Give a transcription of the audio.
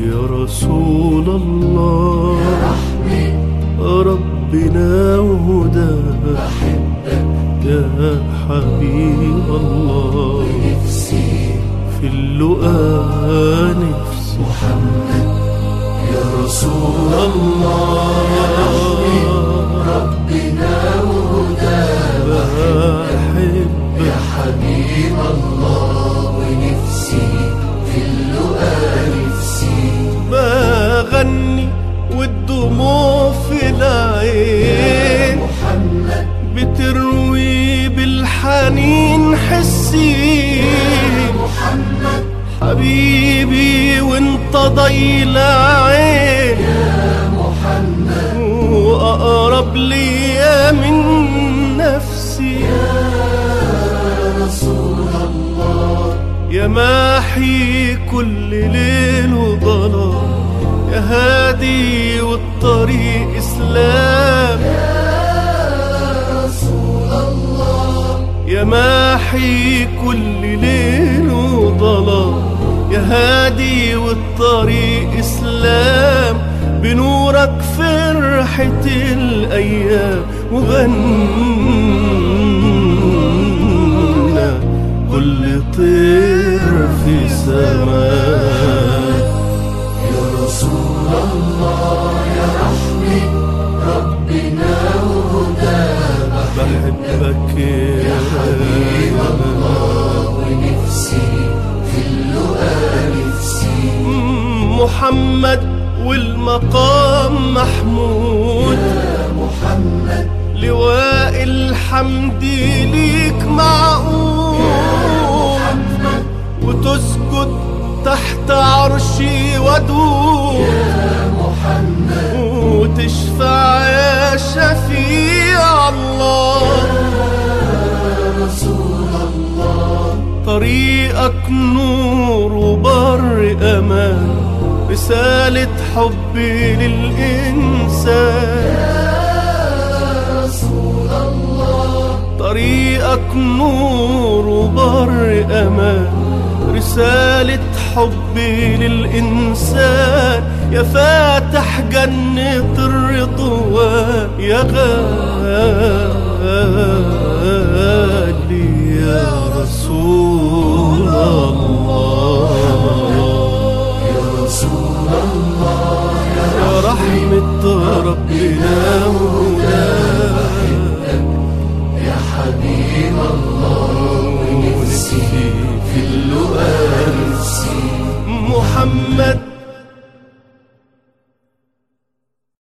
يا رسول الله ربنا وهدى يا حبيب الله في اللقاء نفسي يا رسول الله ربنا وهدى بحب يا حبيب الله ونفسي في اللقاء نفسي بغني والدموع في العين محمد بتروي بالحنين حسي محمد حبيبي وانت ضيل عين يا محمد واقرب ليا من نفسي يا رسول الله يا ماحي كل ليل وظلام يا هادي والطريق اسلام يا ماحي كل ليل وظلام يا هادي والطريق اسلام بنورك فرحة الايام وغنى كل طير في سماء يا رسول الله يا رحمة ربنا وهدى بحبك يا حبيب الله ونفسي في اللقاء نفسي محمد والمقام محمود يا محمد لواء الحمد ليك معقول وتسجد تحت عرشي ودود يا محمد وتشفع يا شفيع الله يا رسول الله طريقك نور وبر امان رسالة حبي للإنسان طريقك نور وبر أمان رسالة حبي للإنسان يا فاتح جنة الرضوان يا غالي يا رسول الله يا رسول الله يا رحمة ربنا وهداه يا حبيب الله ونفسي في اللقاء نفسي محمد